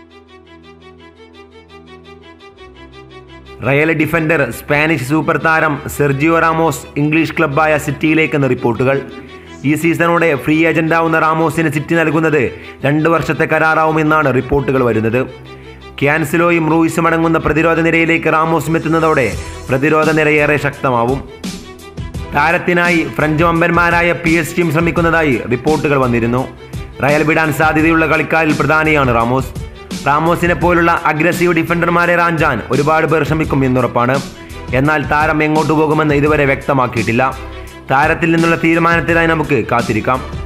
Real defender Spanish super താരം Sergio Ramos English ക്ലബ്ബായ സിറ്റിയിലേക്കെന്ന് റിപ്പോർട്ടുകൾ ഈ സീസണോടെ ഫ്രീ ഏജന്റാവുന്ന റാമോസിന് സിറ്റി നൽകുന്നത് രണ്ട് വർഷത്തെ കരാറാവുമെന്നാണ് റിപ്പോർട്ടുകൾ വരുന്നത് ക്യാൻസിലോയും റൂയിസും അടങ്ങുന്ന പ്രതിരോധ നിരയിലേക്ക് റാമോസും എത്തുന്നതോടെ പ്രതിരോധ നിരയേറെ ശക്തമാവും താരത്തിനായി ഫ്രഞ്ച് വമ്പന്മാരായ പി എസ് ടിയും ശ്രമിക്കുന്നതായി റിപ്പോർട്ടുകൾ വന്നിരുന്നു റയൽ വിടാൻ സാധ്യതയുള്ള കളിക്കാരിൽ പ്രധാനിയാണ് റാമോസ് റാമോസിനെ പോലുള്ള അഗ്രസീവ് ഡിഫൻഡർമാരെ റാഞ്ചാൻ ഒരുപാട് പേർ ശ്രമിക്കും എന്നുറപ്പാണ് എന്നാൽ താരം എങ്ങോട്ട് പോകുമെന്ന് ഇതുവരെ വ്യക്തമാക്കിയിട്ടില്ല താരത്തിൽ നിന്നുള്ള തീരുമാനത്തിനായി നമുക്ക് കാത്തിരിക്കാം